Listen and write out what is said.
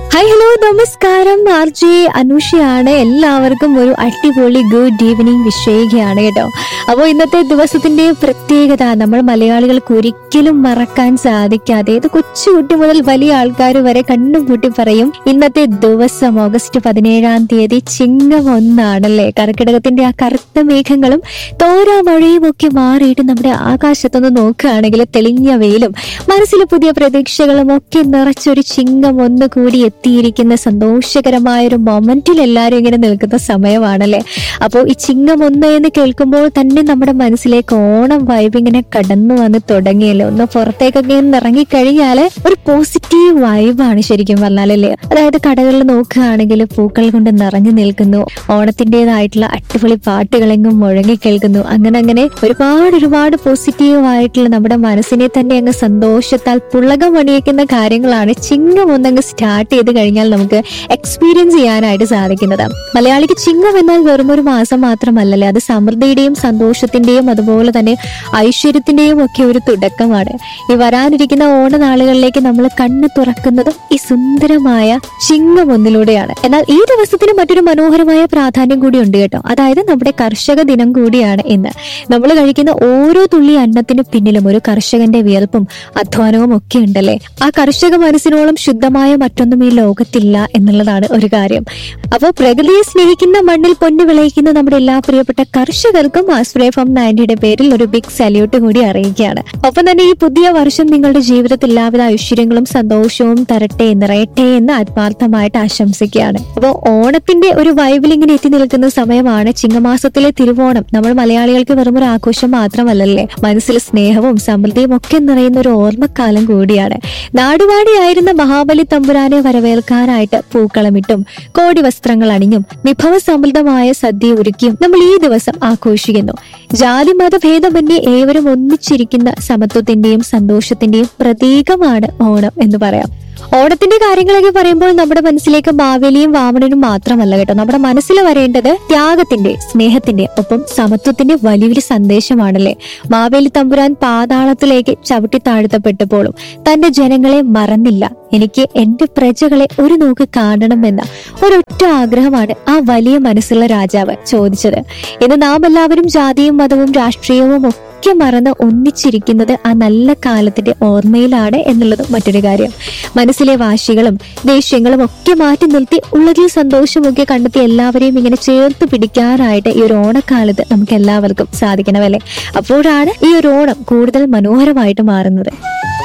hi hello നമസ്കാരം R J അനുഷയാണ് എല്ലാവർക്കും ഒരു അടിപൊളി ഗുഡ് ഈവനിങ് വിഷയികയാണ് കേട്ടോ അപ്പോൾ ഇന്നത്തെ ദിവസത്തിന്റെ പ്രത്യേകത നമ്മൾ മലയാളികൾക്ക് ഒരിക്കലും മറക്കാൻ സാധിക്കാതെ ഇത് കൊച്ചുകുട്ടി മുതൽ വലിയ ആൾക്കാർ വരെ കണ്ണും പൂട്ടി പറയും ഇന്നത്തെ ദിവസം ഓഗസ്റ്റ് പതിനേഴാം തീയതി ചിങ്ങം ഒന്നാണല്ലേ കർക്കിടകത്തിന്റെ ആ കറുത്ത മേഘങ്ങളും തോരാ മഴയും ഒക്കെ മാറിയിട്ട് നമ്മുടെ ആകാശത്തൊന്ന് നോക്കുകയാണെങ്കിൽ തെളിഞ്ഞ വെയിലും മനസ്സിൽ പുതിയ പ്രതീക്ഷകളും ഒക്കെ നിറച്ചൊരു ചിങ്ങം ഒന്ന് കൂടി എത്തിയിരിക്കുന്ന സന്തോഷകരമായ ഒരു മൊമെന്റിൽ എല്ലാവരും ഇങ്ങനെ നിൽക്കുന്ന സമയമാണല്ലേ അപ്പോൾ ഈ ചിങ്ങം ഒന്ന് എന്ന് കേൾക്കുമ്പോൾ തന്നെ നമ്മുടെ മനസ്സിലേക്ക് ഓണം വൈബ് ഇങ്ങനെ കടന്നു വന്ന് തുടങ്ങിയല്ലോ ഒന്ന് പുറത്തേക്കൊക്കെ ഒന്ന് ഇറങ്ങിക്കഴിഞ്ഞാൽ ഒരു പോസിറ്റീവ് വൈബാണ് ശരിക്കും പറഞ്ഞാലല്ലേ അതായത് കടകളിൽ നോക്കുകയാണെങ്കിൽ പൂക്കൾ കൊണ്ട് നിറഞ്ഞു നിൽക്കുന്നു ഓണത്തിൻ്റെതായിട്ടുള്ള അടിപൊളി പാട്ടുകളെങ്ങും മുഴങ്ങി കേൾക്കുന്നു അങ്ങനെ അങ്ങനെ ഒരുപാട് ഒരുപാട് പോസിറ്റീവ് ആയിട്ടുള്ള നമ്മുടെ മനസ്സിനെ തന്നെ അങ്ങ് സന്തോഷത്താൽ പുളകം പണിയിക്കുന്ന കാര്യങ്ങളാണ് ചിങ്ങം ഒന്നങ്ങ് സ്റ്റാർട്ട് ചെയ്ത് കഴിഞ്ഞാൽ നമുക്ക് എക്സ്പീരിയൻസ് ചെയ്യാനായിട്ട് സാധിക്കുന്നത് മലയാളിക്ക് ചിങ്ങം എന്നാൽ വെറും ഒരു മാസം മാത്രമല്ലല്ലേ അത് സമൃദ്ധിയുടെയും സന്തോഷത്തിന്റെയും അതുപോലെ തന്നെ ഐശ്വര്യത്തിന്റെയും ഒക്കെ ഒരു തുടക്കമാണ് ഈ വരാനിരിക്കുന്ന ഓണനാളുകളിലേക്ക് നമ്മൾ കണ്ണ് തുറക്കുന്നതും ഈ സുന്ദരമായ ചിങ്ങം ഒന്നിലൂടെയാണ് എന്നാൽ ഈ ദിവസത്തിന് മറ്റൊരു മനോഹരമായ പ്രാധാന്യം കൂടി ഉണ്ട് കേട്ടോ അതായത് നമ്മുടെ കർഷക ദിനം കൂടിയാണ് ഇന്ന് നമ്മൾ കഴിക്കുന്ന ഓരോ തുള്ളി അന്നത്തിന് പിന്നിലും ഒരു കർഷകന്റെ വിയർപ്പും അധ്വാനവും ഒക്കെ ഉണ്ടല്ലേ ആ കർഷക മനസ്സിനോളം ശുദ്ധമായ മറ്റൊന്നും ഈ ലോകത്തില്ല എന്നുള്ളതാണ് ഒരു കാര്യം അപ്പോൾ പ്രകൃതിയെ സ്നേഹിക്കുന്ന മണ്ണിൽ പൊന്നു വിളയിക്കുന്ന നമ്മുടെ എല്ലാ പ്രിയപ്പെട്ട കർഷകർക്കും ആസ്പ്രേ ഫ്രം നയൻറ്റിയുടെ പേരിൽ ഒരു ബിഗ് സല്യൂട്ട് കൂടി അറിയിക്കുകയാണ് ഒപ്പം തന്നെ ഈ പുതിയ വർഷം നിങ്ങളുടെ ജീവിതത്തിൽ എല്ലാവിധ ഐശ്വര്യങ്ങളും സന്തോഷവും തരട്ടെ നിറയട്ടെ എന്ന് ആത്മാർത്ഥമായിട്ട് ആശംസിക്കുകയാണ് അപ്പോൾ ഓണത്തിന്റെ ഒരു വൈബിൽ ഇങ്ങനെ എത്തി നിൽക്കുന്ന സമയമാണ് ചിങ്ങമാസത്തിലെ തിരുവോണം നമ്മൾ മലയാളികൾക്ക് വെറും ഒരു ആഘോഷം മാത്രമല്ലല്ലേ മനസ്സിൽ സ്നേഹവും സമൃദ്ധിയും ഒക്കെ നിറയുന്ന ഒരു ഓർമ്മക്കാലം കൂടിയാണ് നാടുവാടിയായിരുന്ന മഹാബലി തമ്പുരാനെ വരവേൽക്കാനായിട്ട് പൂക്കളമിട്ടും കോടി വസ്ത്രങ്ങൾ അണിഞ്ഞും വിഭവ സമൃദ്ധമായ സദ്യ ഒരുക്കിയും നമ്മൾ ഈ ദിവസം ആഘോഷിക്കുന്നു ജാതി മതഭേദമന്യേ ഏവരും ഒന്നിച്ചിരിക്കുന്ന സമത്വത്തിന്റെയും സന്തോഷത്തിന്റെയും പ്രതീകമാണ് ഓണം എന്ന് പറയാം ഓണത്തിന്റെ കാര്യങ്ങളൊക്കെ പറയുമ്പോൾ നമ്മുടെ മനസ്സിലേക്ക് മാവേലിയും വാമനനും മാത്രമല്ല കേട്ടോ നമ്മുടെ മനസ്സിൽ വരേണ്ടത് ത്യാഗത്തിന്റെ സ്നേഹത്തിന്റെ ഒപ്പം സമത്വത്തിന്റെ വലിയൊരു സന്ദേശമാണല്ലേ മാവേലി തമ്പുരാൻ പാതാളത്തിലേക്ക് ചവിട്ടി താഴ്ത്തപ്പെട്ടപ്പോഴും തന്റെ ജനങ്ങളെ മറന്നില്ല എനിക്ക് എന്റെ പ്രജകളെ ഒരു നോക്ക് കാണണമെന്ന ഒരൊറ്റ ആഗ്രഹമാണ് ആ വലിയ മനസ്സുള്ള രാജാവ് ചോദിച്ചത് ഇന്ന് നാം എല്ലാവരും ജാതിയും മതവും രാഷ്ട്രീയവും ഒക്കെ മറന്ന് ഒന്നിച്ചിരിക്കുന്നത് ആ നല്ല കാലത്തിന്റെ ഓർമ്മയിലാണ് എന്നുള്ളത് മറ്റൊരു കാര്യം മനസ്സിലെ വാശികളും ദേഷ്യങ്ങളും ഒക്കെ മാറ്റി നിർത്തി ഉള്ളതിൽ സന്തോഷമൊക്കെ കണ്ടെത്തി എല്ലാവരെയും ഇങ്ങനെ ചേർത്ത് പിടിക്കാനായിട്ട് ഈ ഒരു ഓണക്കാലത്ത് നമുക്ക് എല്ലാവർക്കും സാധിക്കണമല്ലേ അപ്പോഴാണ് ഈ ഒരു ഓണം കൂടുതൽ മനോഹരമായിട്ട് മാറുന്നത്